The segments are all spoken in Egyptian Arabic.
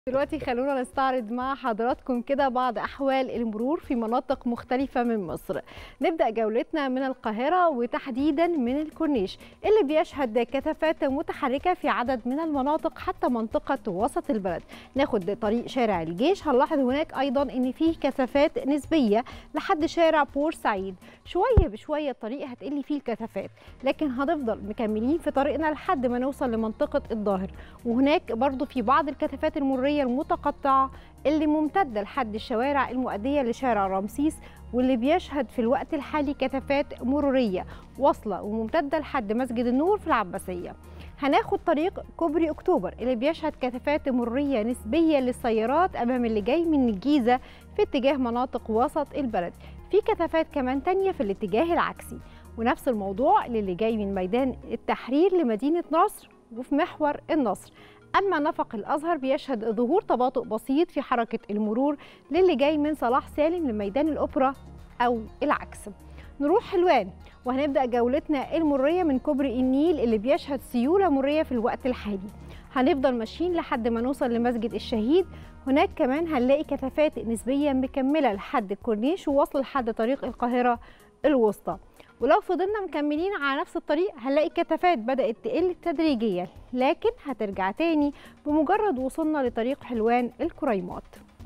دلوقتي خلونا نستعرض مع حضراتكم كده بعض أحوال المرور في مناطق مختلفة من مصر نبدأ جولتنا من القاهرة وتحديدا من الكورنيش اللي بيشهد كثافات متحركة في عدد من المناطق حتى منطقة وسط البلد ناخد طريق شارع الجيش هنلاحظ هناك أيضا أن فيه كثافات نسبية لحد شارع بورسعيد شوية بشوية الطريق هتقل فيه الكثافات لكن هنفضل مكملين في طريقنا لحد ما نوصل لمنطقة الظاهر وهناك برضو في بعض الكثافات المرورية المتقطعة اللي ممتدة لحد الشوارع المؤدية لشارع رمسيس واللي بيشهد في الوقت الحالي كثافات مرورية واصلة وممتدة لحد مسجد النور في العباسية هناخد طريق كوبري أكتوبر اللي بيشهد كثافات مرورية نسبية للسيارات أمام اللي جاي من الجيزة في اتجاه مناطق وسط البلد في كثافات كمان تانية في الاتجاه العكسي ونفس الموضوع للي جاي من ميدان التحرير لمدينة نصر وفي محور النصر أما نفق الأزهر بيشهد ظهور تباطؤ بسيط في حركة المرور للي جاي من صلاح سالم لميدان الأوبرا أو العكس نروح حلوان وهنبدأ جولتنا المرية من كوبري النيل اللي بيشهد سيولة مرية في الوقت الحالي هنفضل ماشيين لحد ما نوصل لمسجد الشهيد هناك كمان هنلاقي كثافات نسبية مكملة لحد الكورنيش ووصل لحد طريق القاهرة الوسطى ولو فضلنا مكملين على نفس الطريق هنلاقي كثافات بدأت تقل تدريجيا لكن هترجع تاني بمجرد وصولنا لطريق حلوان الكريمات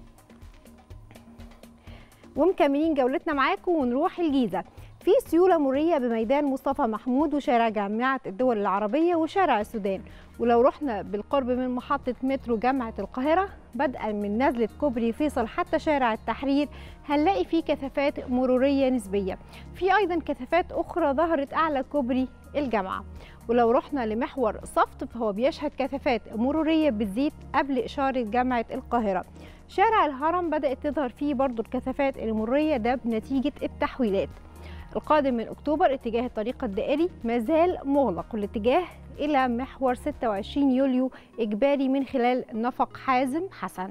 ومكملين جولتنا معاكم ونروح الجيزة في سيولة مرية بميدان مصطفى محمود وشارع جامعة الدول العربية وشارع السودان ولو رحنا بالقرب من محطة مترو جامعة القاهرة بدءا من نزلة كوبري فيصل حتى شارع التحرير هنلاقي فيه كثافات مرورية نسبية في أيضا كثافات أخرى ظهرت أعلى كوبري الجامعة ولو رحنا لمحور صفت فهو بيشهد كثافات مرورية بتزيد قبل إشارة جامعة القاهرة شارع الهرم بدأت تظهر فيه برضو الكثافات المرورية ده بنتيجة التحويلات القادم من أكتوبر اتجاه الطريق الدائري مازال مغلق والاتجاه إلى محور 26 يوليو إجباري من خلال نفق حازم حسن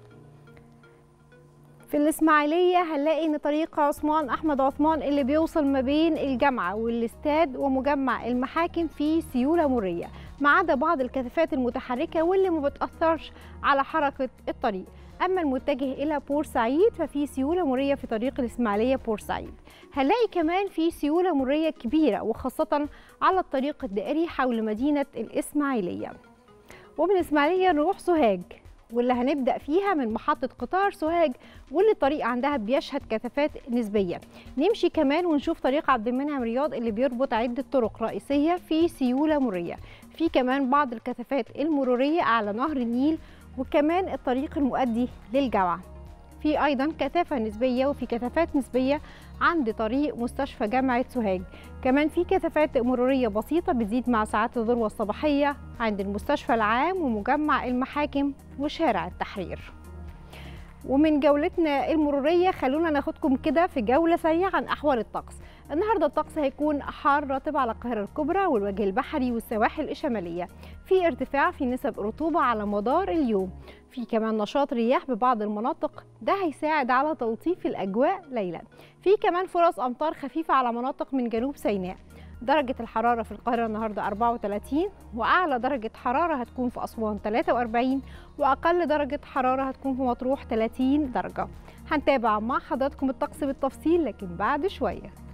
في الإسماعيلية هنلاقي إن طريق عثمان أحمد عثمان اللي بيوصل ما بين الجامعة والاستاد ومجمع المحاكم فيه سيولة مرية ما عدا بعض الكثافات المتحركة واللي ما بتأثرش على حركة الطريق أما المتجه إلى بورسعيد ففي سيولة مرية في طريق الإسماعيلية بورسعيد هنلاقي كمان في سيولة مرية كبيرة وخاصة على الطريق الدائري حول مدينة الإسماعيلية ومن الإسماعيلية نروح سوهاج واللي هنبدأ فيها من محطة قطار سوهاج واللي الطريق عندها بيشهد كثافات نسبية نمشي كمان ونشوف طريق عبد المنعم رياض اللي بيربط عدة طرق رئيسية في سيولة مرية في كمان بعض الكثافات المرورية أعلى نهر النيل وكمان الطريق المؤدي للجامعة في أيضا كثافة نسبية وفي كثافات نسبية عند طريق مستشفى جامعة سوهاج كمان في كثافات مرورية بسيطة بتزيد مع ساعات الذروة الصباحية عند المستشفى العام ومجمع المحاكم وشارع التحرير ومن جولتنا المرورية خلونا ناخدكم كده في جولة سريعة عن أحوال الطقس النهارده الطقس هيكون حار رطب على القاهره الكبرى والوجه البحري والسواحل الشماليه في ارتفاع في نسب الرطوبه على مدار اليوم في كمان نشاط رياح ببعض المناطق ده هيساعد على تلطيف الاجواء ليلا في كمان فرص امطار خفيفه على مناطق من جنوب سيناء درجة الحرارة في القاهرة النهاردة 34 وأعلى درجة حرارة هتكون في أسوان 43 وأقل درجة حرارة هتكون في مطروح 30 درجة هنتابع مع حضراتكم الطقس بالتفصيل لكن بعد شوية